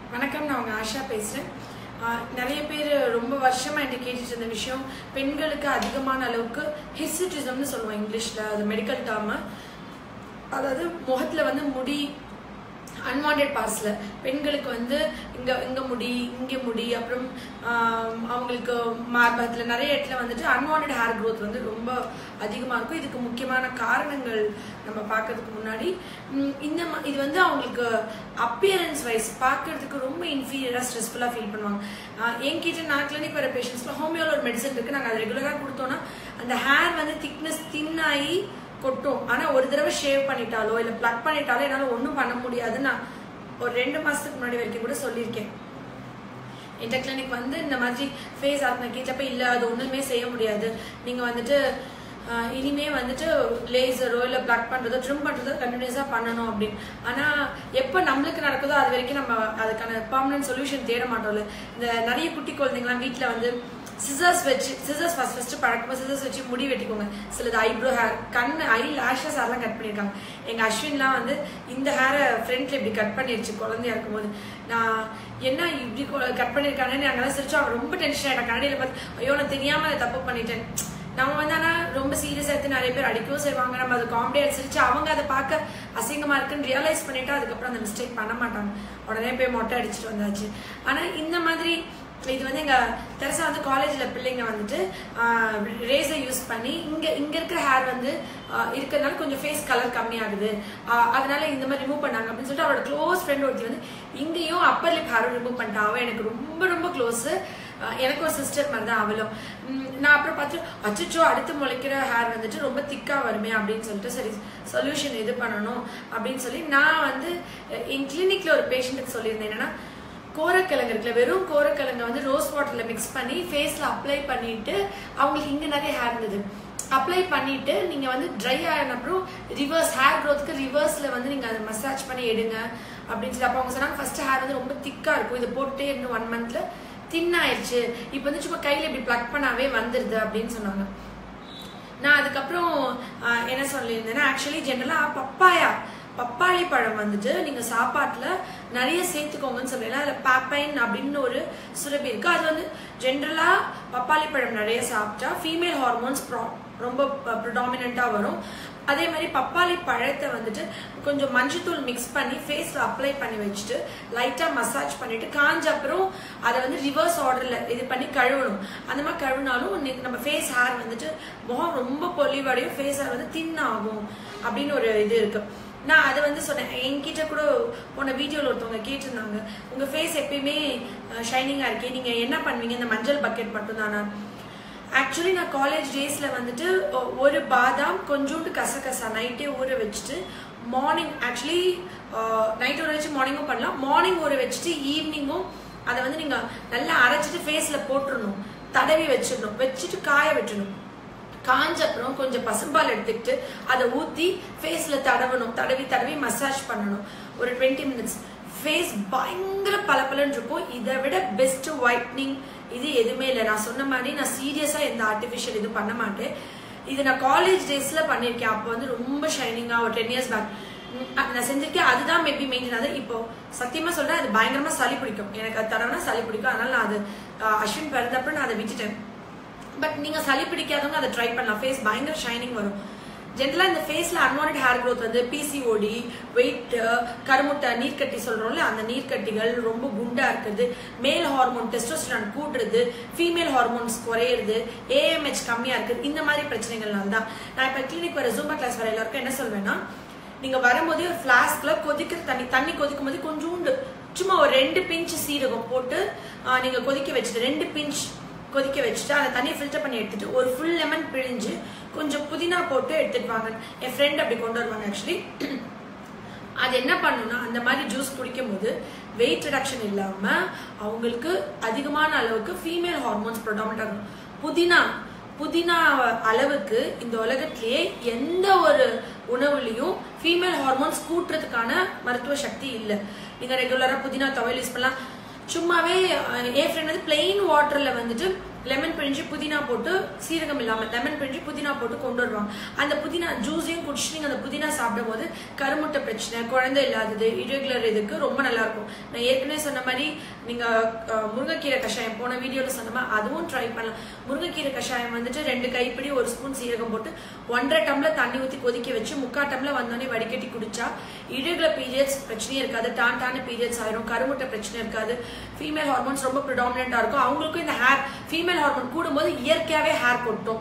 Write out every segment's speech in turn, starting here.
வணக்கம் நான் உங்க ஆஷா பேசுகிறேன் நிறைய பேர் ரொம்ப வருஷமாக என்கிட்ட கேட்டுட்டு இருந்த விஷயம் பெண்களுக்கு அதிகமான அளவுக்கு ஹிஸ்டிட்டிசம்னு சொல்லுவோம் இங்கிலீஷில் அது மெடிக்கல் டேர்மு அதாவது முகத்தில் வந்து முடி அன்வான்ட் பார்ட்ஸில் பெண்களுக்கு வந்து இங்கே இங்கே முடி இங்கே முடி அப்புறம் ஆம், அவங்களுக்கு மார்பகத்தில் நிறைய இடத்துல வந்துட்டு அன்வான்ட் ஹேர் growth வந்து ரொம்ப அதிகமாக இருக்கும் இதுக்கு முக்கியமான காரணங்கள் நம்ம பார்க்கறதுக்கு முன்னாடி ம், இந்த ம- இது வந்து அவங்களுக்கு அப்பியரன்ஸ் வைஸ் பார்க்கறதுக்கு ரொம்ப இன்ஃபீரியராக ஸ்ட்ரெஸ்ஃபுல்லாக ஃபீல் பண்ணுவாங்க ஆஹ், என்கிட்ட நான் கிளினிக் வர பேஷண்ட்ஸில் ஹோமியோல ஒரு மெடிசன் இருக்குது நாங்கள் அதை ரெகுலராக கொடுத்தோன்னா அந்த ஹேர் வந்து திக்னஸ் தின்னாகி கொட்டும் ஆனா ஒரு தடவை ஷேவ் பண்ணிட்டாலோ இல்ல பிளக் பண்ணிட்டாலோ என்னால ஒண்ணும் பண்ண முடியாது நான் ஒரு ரெண்டு மாசத்துக்கு முன்னாடி வரைக்கும் கூட சொல்லியிருக்கேன் என்கிட்ட கிளினிக் வந்து இந்த மாதிரி ஃபேஸ் ஆகின கேட்டப்ப இல்ல அது ஒண்ணுமே செய்ய முடியாது நீங்க வந்துட்டு ஆஹ், இனிமே வந்துட்டு லேசரோ இல்ல பிளக் பண்றதோ ட்ரிம் பண்றதோ கண்டினியூஸா பண்ணணும் அப்படின்னு ஆனா எப்ப நம்மளுக்கு நடக்குதோ அது வரைக்கும் நம்ம அதுக்கான பர்மனன்ட் சொல்யூஷன் தேட மாட்டோம்ல இந்த நிறைய குட்டி குழந்தைங்கலாம் வீட்ல வந்து சிசர்ஸ் வச்சு சிசர்ஸ் ஃபர்ஸ்ட் ஃபர்ஸ்ட் பழக்கமாக சிசர்ஸ் வச்சு முடி வெட்டிக்கோங்க சிலது ஐப்ரோ ஹேர் கண் ஐ லேஷஸ் அதெல்லாம் கட் பண்ணியிருக்காங்க எங்க அஸ்வின்லாம் வந்து இந்த ஹேரை ஃப்ரண்ட்ல இப்படி கட் பண்ணிருச்சு குழந்தையா இருக்கும்போது நான் என்ன இப்படி கட் பண்ணியிருக்காங்கன்னு அங்கெல்லாம் சிரிச்சோம் அவன் ரொம்ப டென்ஷன் ஆயிட்டான் கண்ணாடியில் பார்த்து ஐயோ நான் தெரியாம அதை தப்பு பண்ணிட்டேன் நம்ம வந்து ஆனா ரொம்ப சீரியஸா எடுத்து நிறைய பேர் அடிக்கவும் செய்வாங்க நம்ம அது காமெடியா சிரிச்சு அவங்க அதை பார்க்க அசிங்கமா இருக்குன்னு ரியலைஸ் பண்ணிட்டு அதுக்கப்புறம் அந்த மிஸ்டேக் பண்ண மாட்டாங்க உடனே போய் மொட்டை அடிச்சுட்டு வந்தாச்சு ஆனா இந்த மாதிரி இது வந்து எங்க தெரசா வந்து காலேஜ்ல பிள்ளைங்க வந்துட்டு ரேசர் யூஸ் பண்ணி இங்க இங்க இருக்கிற ஹேர் வந்து ஆஹ், இருக்கிறதுனால கொஞ்சம் ஃபேஸ் கலர் கம்மியாகுது ஆஹ், அதனால இந்த மாதிரி ரிமூவ் பண்ணாங்க அப்படின்னு சொல்லிட்டு அவரோட க்ளோஸ் ஃப்ரெண்ட் ஒருத்தி வந்து இங்கேயும் அப்பர் லிப் ஹேரும் ரிமூவ் பண்ணிட்டா அவன் எனக்கு ரொம்ப ரொம்ப க்ளோஸ் எனக்கு ஒரு சிஸ்டர் மாதிரி தான் அவளும் உம், நான் அப்புறம் பார்த்து அச்சச்சோ அடுத்து முளைக்கிற ஹேர் வந்துட்டு ரொம்ப திக்கா வருமே அப்படின்னு சொல்லிட்டு சரி சொல்யூஷன் இது பண்ணணும் அப்படின்னு சொல்லி நான் வந்து அஹ், என் கிளினிக்ல ஒரு பேஷண்ட்டுக்கு சொல்லியிருந்தேன் என்னன்னா கோரக்கிழங்கு இருக்குல்ல வெறும் கோரக்கிழங்க வந்து ரோஸ் வாட்டர்ல மிக்ஸ் பண்ணி ஃபேஸ்ல அப்ளை பண்ணிட்டு அவங்களுக்கு இங்க நிறைய ஹேர் இருந்தது அப்ளை பண்ணிட்டு நீங்க வந்து ட்ரை ஆன அப்புறம் ரிவர்ஸ் ஹேர் க்ரோத்துக்கு ரிவர்ஸ்ல வந்து நீங்க அதை மசாஜ் பண்ணி எடுங்க அப்படின்னு சொல்லி அப்போ அவங்க சொன்னாங்க ஃபர்ஸ்ட் ஹேர் வந்து ரொம்ப திக்கா இருக்கும் இது போட்டுட்டே இருந்து ஒன் மந்த்ல தின் ஆயிடுச்சு இப்போ வந்து சும்மா கையில இப்படி ப்ளக் பண்ணாவே வந்துருது அப்படின்னு சொன்னாங்க நான் அதுக்கப்புறம் ஆஹ், என்ன சொல்லியிருந்தேன்னா ஆக்சுவலி ஜென்ரலா பப்பாயா பப்பாளி பழம் வந்துட்டு நீங்க சாப்பாட்டுல நிறைய சேர்த்துக்கோங்கன்னு சொல்லலாம் அதுல பாப்பைன் அப்படின்னு ஒரு சுரபி இருக்கு அது வந்து ஜென்ரலா பப்பாளி பழம் நிறைய சாப்பிட்டா ஃபீமேல் ஹார்மோன்ஸ் ரொம்ப ப்ரிடாமினா வரும் அதே மாதிரி பப்பாளி பழத்தை வந்துட்டு கொஞ்சம் மஞ்சத்தூள் மிக்ஸ் பண்ணி ஃபேஸ்ல அப்ளை பண்ணி வச்சுட்டு லைட்டா மசாஜ் பண்ணிட்டு காஞ்ச அப்புறம் அதை வந்து ரிவர்ஸ் ஆர்டர்ல இது பண்ணி கழுவணும் அந்த மாதிரி கழுவினாலும் நி- நம்ம ஃபேஸ் ஹேர் வந்துட்டு முகம் ரொம்ப பொலிவடையும் ஃபேஸ் ஹேர் வந்து தின் ஆகும் அப்படின்னு ஒரு இது இருக்கு நான் அதை வந்து சொன்னேன் என்கிட்ட கூட போன வீடியோல ஒருத்தவங்க கேட்டிருந்தாங்க உங்க ஃபேஸ் எப்பயுமே ஷைனிங்கா இருக்கே நீங்க என்ன பண்ணுவீங்க இந்த மஞ்சள் பக்கெட் மட்டும் தானா ஆக்சுவலி நான் காலேஜ் டேஸ்ல வந்துட்டு ஒ- ஒரு பாதாம் கொஞ்சோண்டு கசகசா நைட்டே ஊற வச்சுட்டு மார்னிங் ஆக்சுவலி நைட் ஊற வச்சு மார்னிங்கும் பண்ணலாம் மார்னிங் ஊற வச்சுட்டு ஈவினிங்கும் அதை வந்து நீங்க நல்லா அரைச்சிட்டு ஃபேஸ்ல போட்டுறணும் தடவி வச்சிடணும் வச்சுட்டு காய விட்டுறணும் காஞ்ச அப்புறம் கொஞ்சம் பசும்பால் எடுத்துக்கிட்டு அதை ஊத்தி ஃபேஸ்ல தடவணும் தடவி தடவி மசாஜ் பண்ணணும் ஒரு டுவெண்ட்டி மினிட்ஸ் ஃபேஸ் பயங்கர பளபளன்னு இருக்கும் இதை விட பெஸ்ட் ஒயிட்னிங் இது எதுவுமே இல்லை நான் சொன்ன மாதிரி நான் சீரியஸா எந்த ஆர்டிஃபிஷியல் இது பண்ண மாட்டேன் இது நான் காலேஜ் டேஸ்ல பண்ணிருக்கேன் அப்போ வந்து ரொம்ப ஷைனிங்கா ஒரு டென் இயர்ஸ் பேக் நான் செஞ்சிருக்கேன் அதுதான் மேபி மெயின்டைன் ஆகுது இப்போ சத்தியமா சொல்றேன் அது பயங்கரமா சளி பிடிக்கும் எனக்கு அது தடவைனா சளி பிடிக்கும் அதனால நான் அது அஹ், அஸ்வின் பிறந்தப்ப நான் அதை விட்டுட்டேன் பட் நீங்க சளி பிடிக்காதவங்க அதை ட்ரை பண்ணலாம் ஃபேஸ் பயங்கர ஷைனிங் வரும் ஜென்ரலா இந்த ஃபேஸ்ல அன்வான்ட் ஹேர் growth வந்து பிசிஓடி வெயிட் கருமுட்டை நீர்க்கட்டி சொல்றோம்ல அந்த நீர்க்கட்டிகள் ரொம்ப குண்டா இருக்குது மேல் ஹார்மோன் டெஸ்டோஸ்டரான் கூடுறது ஃபீமேல் ஹார்மோன்ஸ் குறையிறது ஏஎம்ஹெச் கம்மியா இருக்குது இந்த மாதிரி பிரச்சனைகள்னால தான் நான் இப்ப கிளினிக் வர ஜூம்பா கிளாஸ் வர எல்லாருக்கும் என்ன சொல்வேன்னா நீங்க வரும்போதே ஒரு ஃபிளாஸ்க்ல கொதிக்கிற தண்ணி தண்ணி கொதிக்கும் போது கொஞ்சோண்டு சும்மா ஒரு ரெண்டு பிஞ்ச் சீரகம் போட்டு ஆஹ், நீங்க கொதிக்க வச்சுட்டு ரெண்டு பிஞ்ச் கொதிக்க வச்சுட்டு அந்த தண்ணியை ஃபில்டர் பண்ணி எடுத்துட்டு ஒரு ஃபுல் லெமன் பிழிஞ்சு கொஞ்சம் புதினா போட்டு எடுத்துட்டு வாங்க என் ஃப்ரெண்ட் அப்படி கொண்டு வருவாங்க ஆக்சுவலி அது என்ன பண்ணுன்னா அந்த மாதிரி ஜூஸ் குடிக்கும் போது வெயிட் ரிடக்ஷன் இல்லாம அவங்களுக்கு அதிகமான அளவுக்கு ஃபீமேல் ஹார்மோன்ஸ் ப்ரொடாமினட் ஆகும் புதினா புதினா அளவுக்கு இந்த உலகத்திலேயே எந்த ஒரு உணவுலையும் ஃபீமேல் ஹார்மோன்ஸ் கூட்டுறதுக்கான மருத்துவ சக்தி இல்லை நீங்க ரெகுலரா புதினா துவையல் யூஸ் பண்ணலாம் சும்மாவே அஹ், என் ஃப்ரெண்ட் வந்து பிளெயின் வாட்டர்ல வந்துட்டு லெமன் பிழிஞ்சு புதினா போட்டு சீரகம் இல்லாமல் லெமன் பிழிஞ்சு புதினா போட்டு கொண்டு வருவாங்க அந்த புதினா ஜூஸையும் குடிச்சு நீங்கள் அந்த புதினா சாப்பிடும் போது கருமுட்டை பிரச்சனை குழந்தை இல்லாதது இரெகுலர் இதுக்கு ரொம்ப நல்லா இருக்கும் நான் ஏற்கனவே சொன்ன மாதிரி நீங்கள் முருங்கைக்கீரை கஷாயம் போன வீடியோவில் சொன்ன மாதிரி அதுவும் ட்ரை பண்ணலாம் முருங்கைக்கீரை கஷாயம் வந்துட்டு ரெண்டு கைப்பிடி ஒரு ஸ்பூன் சீரகம் போட்டு ஒன்றரை டம்ளர் தண்ணி ஊற்றி கொதிக்க வச்சு முக்கால் டம்ளர் வந்தோடனே வடிகட்டி குடிச்சா இரெகுலர் பீரியட்ஸ் பிரச்சனையே இருக்காது டான் டான பீரியட்ஸ் ஆயிரும் கருமுட்டை பிரச்சனை இருக்காது ஃபீமேல் ஹார்மோன்ஸ் ரொம்ப ப்ரிடாமினண்டா இருக்கும் அவங்களுக்கும் இந்த ஹேர் ஃபீமேல் ஹார்மோன் கூடும்போது இயற்கையாவே ஹேர் கொட்டும்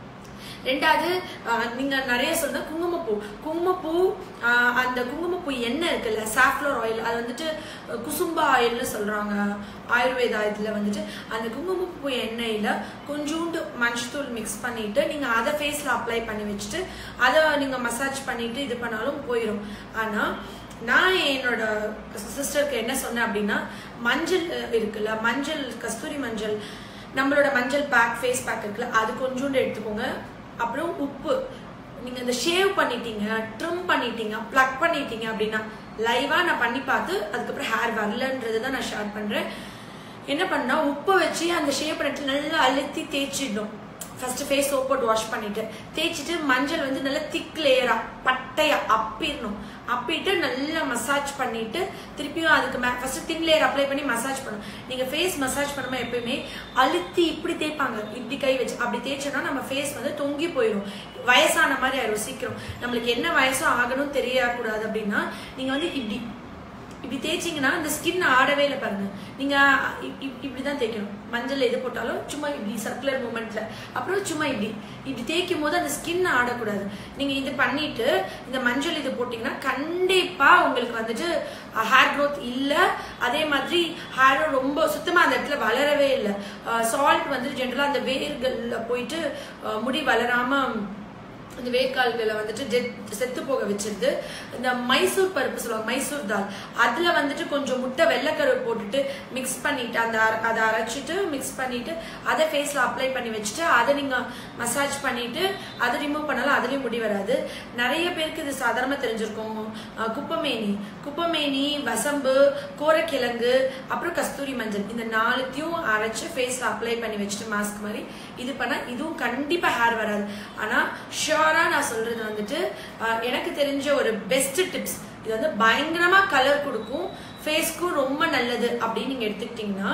ரெண்டாவது ஆஹ், நீங்க நிறைய சொல்ற குங்குமப்பூ குங்குமப்பூ ஆஹ், அந்த குங்குமப்பூ எண்ணெய் இருக்குல்ல சாஃப்ளவர் ஆயில் அது வந்துட்டு அஹ், குசும்பா ஆயில்னு சொல்றாங்க ஆயுர்வேதா இதுல வந்துட்டு அந்த குங்குமப்பூ எண்ணெயில கொஞ்சோண்டு மஞ்சத்தூள் மிக்ஸ் பண்ணிட்டு நீங்க அதை ஃபேஸ்ல அப்ளை பண்ணி வச்சுட்டு அதை நீங்க மசாஜ் பண்ணிட்டு இது பண்ணாலும் போயிடும் ஆனா நான் என்னோட சிஸ்டருக்கு என்ன சொன்னேன் அப்படின்னா மஞ்சள் அஹ், இருக்குல்ல மஞ்சள் கஸ்தூரி மஞ்சள் நம்மளோட மஞ்சள் பேக் ஃபேஸ் பேக் இருக்குல்ல அது கொஞ்சோண்டு எடுத்துக்கோங்க அப்புறம் உப்பு நீங்க இந்த ஷேவ் பண்ணிட்டீங்க ட்ரிம் பண்ணிட்டீங்க ப்ளக் பண்ணிட்டீங்க அப்படின்னா லைவா நான் பண்ணி பார்த்து அதுக்கப்புறம் ஹேர் வரலன்றது தான் நான் ஷேர் பண்றேன் என்ன பண்ணா உப்பை வச்சு அந்த ஷேவ் பண்ணிட்டு நல்லா அழுத்தி தேய்ச்சிடணும் ஃபர்ஸ்ட் ஃபேஸ் சோப் போட்டு வாஷ் பண்ணிட்டு தேய்ச்சிட்டு மஞ்சள் வந்து நல்லா திக் லேயரா பட்டையா அப்பிடணும் அப்பிட்டு நல்லா மசாஜ் பண்ணிட்டு திருப்பியும் அதுக்கு மே ஃபர்ஸ்ட் தின் லேயர் அப்ளை பண்ணி மசாஜ் பண்ணணும் நீங்க ஃபேஸ் மசாஜ் பண்ணும்போது எப்பயுமே அழுத்தி இப்படி தேய்ப்பாங்க இப்படி கை வச்சு அப்படி தேய்ச்சோம்னா நம்ம ஃபேஸ் வந்து தொங்கி போயிடும் வயசான மாதிரி ஆயிடும் சீக்கிரம் நம்மளுக்கு என்ன வயசும் ஆகணும் தெரியக்கூடாது அப்படின்னா நீங்க வந்து இப்படி இப்படி தேய்ச்சிங்கன்னா அந்த ஸ்கின் ஆடவே இல்லை பாருங்க நீங்க இ- இ- இப்படிதான் தேய்க்கணும் மஞ்சள் எது போட்டாலும் சும்மா இப்படி சர்க்குலர் மூமெண்ட்ல அப்புறம் சும்மா இப்படி இப்படி தேய்க்கும் போது அந்த ஸ்கின் ஆடக்கூடாது நீங்க இது பண்ணிட்டு இந்த மஞ்சள் இது போட்டீங்கன்னா கண்டிப்பா உங்களுக்கு வந்துட்டு ஹேர் growth இல்ல அதே மாதிரி ஹேரும் ரொம்ப சுத்தமா அந்த இடத்துல வளரவே இல்லை சால்ட் வந்து ஜென்ரலா அந்த வேர்கள்ல போயிட்டு அஹ், முடி வளராம இந்த வேர்க்கால்களை வந்துட்டு ஜெத்- செத்து போக வச்சிருது இந்த மைசூர் பருப்பு சொல்லுவாங்க மைசூர் தால் அதுல வந்துட்டு கொஞ்சம் முட்டை வெள்ளைக்கரு போட்டுட்டு மிக்ஸ் பண்ணிட்டு அந்த அர- அதை அரைச்சிட்டு மிக்ஸ் பண்ணிட்டு அதை ஃபேஸ்ல அப்ளை பண்ணி வச்சுட்டு அதை நீங்க மசாஜ் பண்ணிட்டு அதை ரிமூவ் பண்ணாலும் அதுலயும் முடி வராது நிறைய பேருக்கு இது சாதாரணமா தெரிஞ்சிருக்கும் அஹ் குப்பமேனி குப்பமேனி வசம்பு கோரக்கிழங்கு அப்புறம் கஸ்தூரி மஞ்சள் இந்த நாலுத்தையும் அரைச்சு ஃபேஸ்ல அப்ளை பண்ணி வச்சுட்டு மாஸ்க் மாதிரி இது பண்ணா இதுவும் கண்டிப்பா ஹேர் வராது ஆனா ஷியோரா நான் சொல்றது வந்துட்டு அஹ், எனக்கு தெரிஞ்ச ஒரு பெஸ்ட் டிப்ஸ் இது வந்து பயங்கரமா கலர் கொடுக்கும் ஃபேஸ்க்கும் ரொம்ப நல்லது அப்படின்னு நீங்க எடுத்துக்கிட்டீங்கன்னா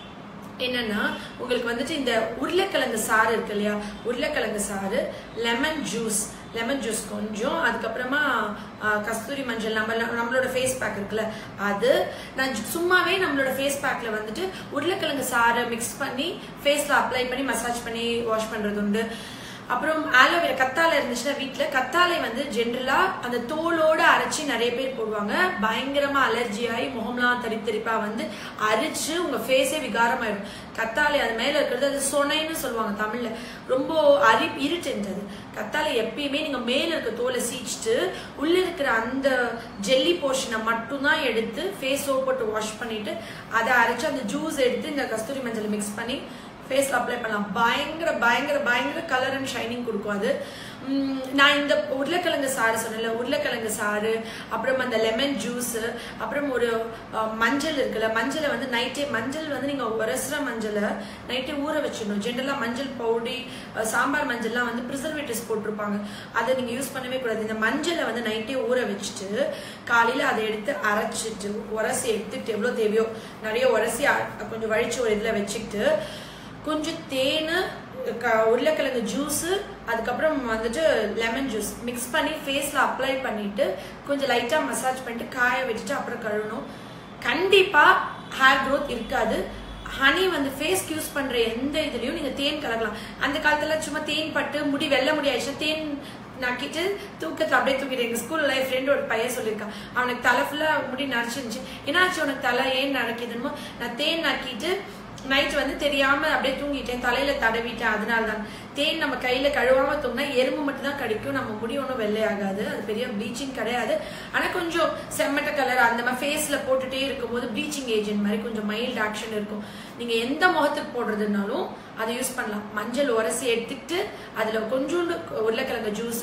என்னன்னா உங்களுக்கு வந்துட்டு இந்த உருளைக்கிழங்கு சாறு இருக்கு இல்லையா உருளைக்கிழங்கு சாறு லெமன் ஜூஸ் லெமன் ஜூஸ் கொஞ்சம் அதுக்கப்புறமா ஆ, கஸ்தூரி மஞ்சள் நம்ம நம்மளோட ஃபேஸ் பேக் இருக்குல்ல அது நான் ஜு- சும்மாவே நம்மளோட ஃபேஸ் பேக்ல வந்துட்டு உருளைக்கிழங்கு சாறை மிக்ஸ் பண்ணி ஃபேஸ்ல அப்ளை பண்ணி மசாஜ் பண்ணி வாஷ் பண்றது உண்டு அப்புறம் ஆலோவேரா கத்தாழை இருந்துச்சுன்னா வீட்ல கத்தாழை வந்து ஜென்ரலா அந்த தோலோட அரைச்சி நிறைய பேர் போடுவாங்க பயங்கரமா அலர்ஜி ஆகி முகம்லாம் தரித்தரிப்பா வந்து அரிச்சு உங்க ஃபேஸே விகாரமாயிடும் கத்தாழை அது மேல இருக்கிறது அது சொனைன்னு சொல்லுவாங்க தமிழ்ல ரொம்ப அரி irritant அது கத்தாழை எப்பயுமே நீங்க மேல இருக்க தோலை சீச்சிட்டு உள்ள இருக்கிற அந்த ஜெல்லி போர்ஷனை மட்டும்தான் எடுத்து ஃபேஸ் சோப் போட்டு வாஷ் பண்ணிட்டு அதை அரைச்சு அந்த ஜூஸ் எடுத்து இந்த கஸ்தூரி மஞ்சள் மிக்ஸ் பண்ணி ஃபேஸ்ல அப்ளை பண்ணலாம் பயங்கர பயங்கர பயங்கர கலர் அண்ட் ஷைனிங் கொடுக்கும் அது உம், நான் இந்த உருளைக்கிழங்கு சாறு சொன்னேன்ல உருளைக்கிழங்கு சாறு அப்புறம் அந்த லெமன் ஜூஸ் அப்புறம் ஒரு அஹ், மஞ்சள் இருக்குல்ல மஞ்சளை வந்து நைட்டே மஞ்சள் வந்து நீங்க உரசுற மஞ்சளை நைட்டே ஊற வச்சிடணும் ஜென்ரலா மஞ்சள் பவுடி அஹ், சாம்பார் மஞ்சள்லாம் வந்து ப்ரிசர்வேட்டிவ்ஸ் போட்டிருப்பாங்க அதை நீங்க யூஸ் பண்ணவே கூடாது இந்த மஞ்சளை வந்து நைட்டே ஊற வச்சுட்டு காலையில அதை எடுத்து அரைச்சிட்டு உரசி எடுத்துட்டு எவ்வளவு தேவையோ நிறைய உரசி அ- கொஞ்சம் வழிச்சு ஒரு இதுல வச்சுக்கிட்டு கொஞ்சம் தேன் க- உருளைக்கிழங்கு ஜூஸ் அதுக்கப்புறம் வந்துட்டு லெமன் ஜூஸ் மிக்ஸ் பண்ணி ஃபேஸ்ல அப்ளை பண்ணிட்டு கொஞ்சம் லைட்டா மசாஜ் பண்ணிட்டு காய விட்டுட்டு அப்புறம் கழுவணும் கண்டிப்பா ஹேர் growth இருக்காது ஹனி வந்து ஃபேஸ்க்கு யூஸ் பண்ற எந்த இதுலயும் நீங்க தேன் கலக்கலாம் அந்த காலத்துல சும்மா தேன் பட்டு முடி வெள்ளை முடி ஆயிடுச்சுன்னா தேன் நக்கிட்டு தூக்கத்துல அப்படியே தூக்கிட்டு எங்க ஸ்கூல்ல என் ஃப்ரெண்ட் ஒரு பையன் சொல்லியிருக்கான் அவனுக்கு தலை ஃபுல்லா முடி நரைச்சிருந்துச்சு என்னாச்சு உனக்கு தலை ஏன் நரைக்குதுன்னு நான் தேன் நக்கிட்டு நைட் வந்து தெரியாம அப்படியே தூங்கிட்டேன் தலையில தடவிட்டேன் அதனால தான் தேன் நம்ம கையில கழுவாம தூங்கினா எறும்பு மட்டும் தான் கடிக்கும் நம்ம முடி ஒன்றும் வெள்ளையாகாது அது பெரிய ப்ளீச்சிங் கிடையாது ஆனா கொஞ்சம் செம்மட்ட கலர் அந்த மாதிரி ஃபேஸ்ல போட்டுட்டே இருக்கும்போது ப்ளீச்சிங் ஏஜென்ட் மாதிரி கொஞ்சம் மைல்ட் ஆக்ஷன் இருக்கும் நீங்க எந்த முகத்துக்கு போடுறதுனாலும் அதை யூஸ் பண்ணலாம் மஞ்சள் உரசி எடுத்துக்கிட்டு அதுல கொஞ்சோண்டு உருளைக்கிழங்கு ஜூஸ்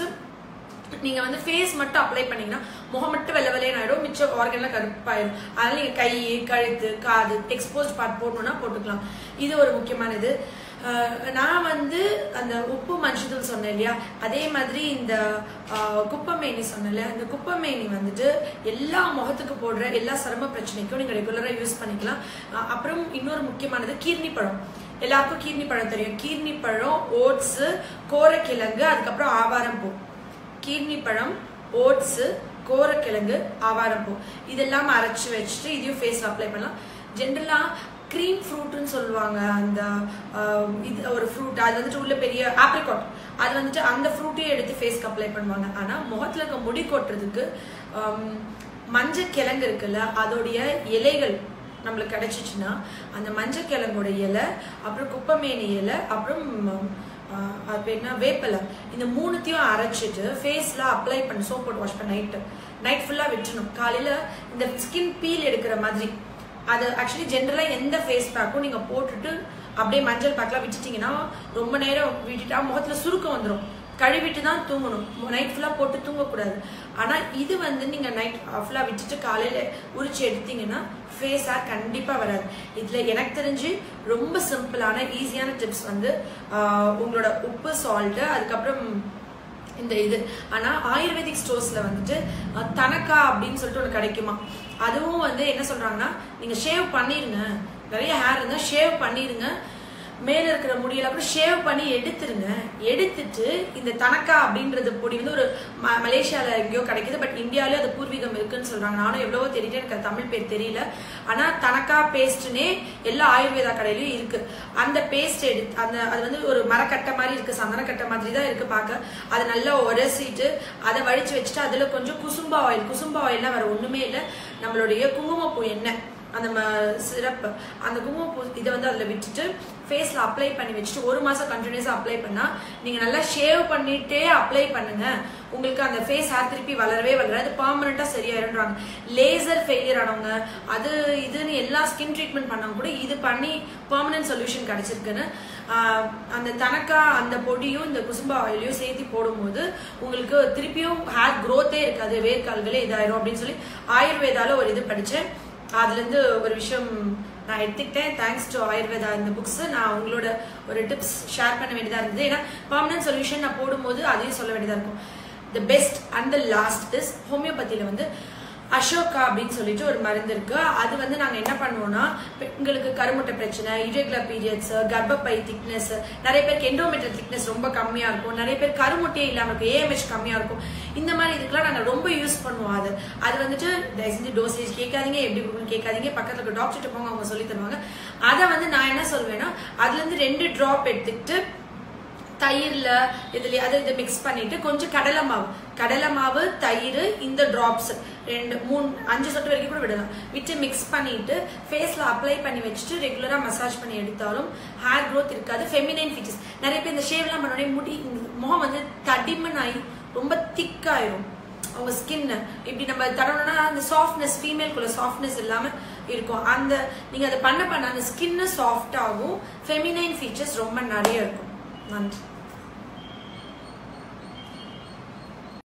நீங்க வந்து ஃபேஸ் மட்டும் அப்ளை பண்ணீங்கன்னா முகம் மட்டும் வெள்ளை வெள்ளையன் ஆயிடும் மிச்ச ஆர்கன்லாம் கருப்பாயிடும் அதனால நீங்க கை கழுத்து காது எக்ஸ்போஸ்ட் பார்ட் போடணும்னா போட்டுக்கலாம் இது ஒரு முக்கியமானது அஹ், நான் வந்து அந்த உப்பு மஞ்சள் சொன்னேன் இல்லையா அதே மாதிரி இந்த அஹ், குப்பமேனி சொன்னேன்ல அந்த குப்பமேனி வந்துட்டு எல்லா முகத்துக்கு போடுற எல்லா சரும பிரச்சனைக்கும் நீங்க ரெகுலரா யூஸ் பண்ணிக்கலாம் அஹ், அப்புறம் இன்னொரு முக்கியமானது கீர்னி பழம் எல்லாருக்கும் கீர்னி பழம் தெரியும் கீர்னி பழம் ஓட்ஸ் கோரக்கிழங்கு அதுக்கப்புறம் ஆவாரம் பூ கீர்னி பழம் ஓட்ஸ் கோரக்கிழங்கு ஆவாரம் பூ இதெல்லாம் அரைச்சு வச்சுட்டு இதையும் ஃபேஸ்ல அப்ளை பண்ணலாம் ஜென்ரலா க்ரீம் ஃப்ரூட்னு சொல்லுவாங்க அந்த ஆஹ், இது ஒரு ஃப்ரூட் அது வந்துட்டு உள்ள பெரிய ஆப்ரிகாட் அது வந்துட்டு அந்த ஃப்ரூட்டையும் எடுத்து ஃபேஸ்க்கு அப்ளை பண்ணுவாங்க ஆனா முகத்துல இருக்க முடி கொட்டுறதுக்கு ஆம், மஞ்சள் கிழங்கு இருக்குல்ல அதோடைய இலைகள் நம்மளுக்கு கிடைச்சிச்சுன்னா அந்த மஞ்சள் கிழங்கோட இலை அப்புறம் குப்பமேனி இலை அப்புறம் ஆஹ், அது பேர் என்ன வேப்பிலை இந்த மூணுத்தையும் அரைச்சிட்டு ஃபேஸ்ல அப்ளை பண்ணி சோப் போட்டு வாஷ் பண்ண நைட்டு நைட் ஃபுல்லா விட்டுணும் காலையில இந்த ஸ்கின் பீல் எடுக்கிற மாதிரி அது ஆக்சுவலி ஜென்ரலா எந்த ஃபேஸ் பேக்கும் நீங்க போட்டுட்டு அப்படியே மஞ்சள் பேக்லாம் விட்டுட்டீங்கன்னா ரொம்ப நேரம் விட்டுட்டா முகத்துல சுருக்கம் வந்துடும் கழுவிட்டு தான் தூங்கணும் நைட் ஃபுல்லா போட்டு தூங்கக்கூடாது ஆனா இது வந்து நீங்க நைட் ஃபுல்லா விட்டுட்டு காலையில உரிச்சு எடுத்தீங்கன்னா ஃபேஸா கண்டிப்பா வராது இதுல எனக்கு தெரிஞ்சு ரொம்ப சிம்பிளான ஈஸியான டிப்ஸ் வந்து ஆஹ், உங்களோட உப்பு சால்ட் அதுக்கப்புறம் இந்த இது ஆனா ஆயுர்வேதிக் ஸ்டோர்ஸ்ல வந்துட்டு அஹ், தனக்கா அப்படின்னு சொல்லிட்டு ஒன்று கிடைக்குமா அதுவும் வந்து என்ன சொல்றாங்கன்னா நீங்க ஷேவ் பண்ணிருங்க நிறைய ஹேர் இருந்தா ஷேவ் பண்ணிருங்க மேல இருக்கிற முடியெல்லாம் கூட ஷேவ் பண்ணி எடுத்துருங்க எடுத்துட்டு இந்த தனக்கா அப்படின்றது பொடி வந்து ஒரு ம- மலேசியால எங்கேயோ கிடைக்குது பட் இந்தியாவிலே அது பூர்வீகம் இருக்குன்னு சொல்றாங்க நானும் எவ்வளவோ தெரியுது எனக்கு அது தமிழ் பேர் தெரியல ஆனா தனக்கா பேஸ்ட்னே எல்லா ஆயுர்வேதா கடையிலயும் இருக்கு அந்த பேஸ்ட் எடுத்து அந்த அது வந்து ஒரு மரக்கட்டை மாதிரி இருக்கு சந்தனக்கட்டை மாதிரி தான் இருக்கு பார்க்க அதை நல்லா உரசிட்டு அதை வடிச்சு வச்சுட்டு அதுல கொஞ்சம் குசும்பா ஆயில் குசும்பா ஆயில்னா வேற ஒண்ணுமே இல்லை நம்மளுடைய குங்குமப்பூ எண்ணெய் அந்த சிரப் அந்த குங்குமப்பூ இதை வந்து அதில் விட்டுட்டு ஃபேஸில் அப்ளை பண்ணி வச்சுட்டு ஒரு மாதம் கண்டினியூஸாக அப்ளை பண்ணால் நீங்கள் நல்லா ஷேவ் பண்ணிட்டே அப்ளை பண்ணுங்க உங்களுக்கு அந்த ஃபேஸ் ஹேர் திருப்பி வளரவே வளராது பர்மனெண்ட்டாக சரியாயிருன்றாங்க லேசர் ஃபெயிலியர் ஆனவங்க அது இதுன்னு எல்லா ஸ்கின் ட்ரீட்மெண்ட் பண்ணவங்க கூட இது பண்ணி பர்மனன்ட் சொல்யூஷன் கிடைச்சிருக்குன்னு ஆஹ், அந்த தனக்கா அந்த பொடியும் இந்த குசும்பா ஆயிலையும் சேர்த்து போடும்போது உங்களுக்கு திருப்பியும் ஹேர் க்ரோத்தே இருக்காது வேர்க்கால்களே இதாயிரும் அப்படின்னு சொல்லி ஆயுர்வேதால ஒரு இது படித்தேன் அதுல இருந்து ஒரு விஷயம் நான் எடுத்துக்கிட்டேன் தேங்க்ஸ் டு ஆயுர்வேதா இந்த புக்ஸ் நான் உங்களோட ஒரு டிப்ஸ் ஷேர் பண்ண வேண்டியதா இருந்தது ஏன்னா பர்மனன்ட் சொல்யூஷன் நான் போடும்போது அதையும் சொல்ல வேண்டியதா இருக்கும் the best and the last is ஹோமியோபதியில வந்து அசோகா அப்படின்னு சொல்லிட்டு ஒரு மருந்து இருக்கு அது வந்து நாங்க என்ன பண்ணுவோம்னா பெண்களுக்கு கருமுட்டை பிரச்சனை irregular பீரியட்ஸ் கர்ப்பப்பை திக்னஸ் நிறைய பேருக்கு எண்டோமெட்ரியல் திக்னஸ் ரொம்ப கம்மியா இருக்கும் நிறைய பேர் கருமுட்டையே இல்லாம இருக்கும் ஏஎம்ஹெச் கம்மியா இருக்கும் இந்த மாதிரி இதுக்கெல்லாம் நாங்க ரொம்ப யூஸ் பண்ணுவோம் அது அது வந்துட்டு தயவு செஞ்சு டோசேஜ் கேட்காதீங்க எப்படி கொடுக்கணும்னு கேட்காதீங்க பக்கத்துல இருக்க டாக்டர்கிட்ட போங்க அவங்க சொல்லி தருவாங்க அதை வந்து நான் என்ன சொல்வேன்னா அதுல இருந்து ரெண்டு டிராப் எடுத்துக்கிட்டு தயிர்ல இதுல அதை இதை மிக்ஸ் பண்ணிட்டு கொஞ்சம் கடலை மாவு கடலை மாவு தயிர் இந்த டிராப்ஸ் ரெண்டு மூணு அஞ்சு சொட்டு வரைக்கும் கூட விடலாம் விட்டு மிக்ஸ் பண்ணிட்டு ஃபேஸ்ல அப்ளை பண்ணி வச்சுட்டு ரெகுலரா மசாஜ் பண்ணி எடுத்தாலும் ஹேர் growth இருக்காது ஃபெமினைன் ஃபீச்சர்ஸ் நிறைய பேர் இந்த ஷேவ்லாம் பண்ணோடனே முடி இந்த முகம் வந்து தடிமன் ஆகி ரொம்ப திக்காயிரும் அவங்க ஸ்கின் இப்படி நம்ம தடவுனா அந்த சாஃப்ட்னஸ் ஃபீமேல்குள்ள சாஃப்ட்னஸ் இல்லாம இருக்கும் அந்த நீங்க அதை பண்ண பண்ண அந்த ஸ்கின்னு சாஃப்ட் ஆகும் ஃபெமினைன் ஃபீச்சர்ஸ் ரொம்ப நிறைய இருக்கும் நன்றி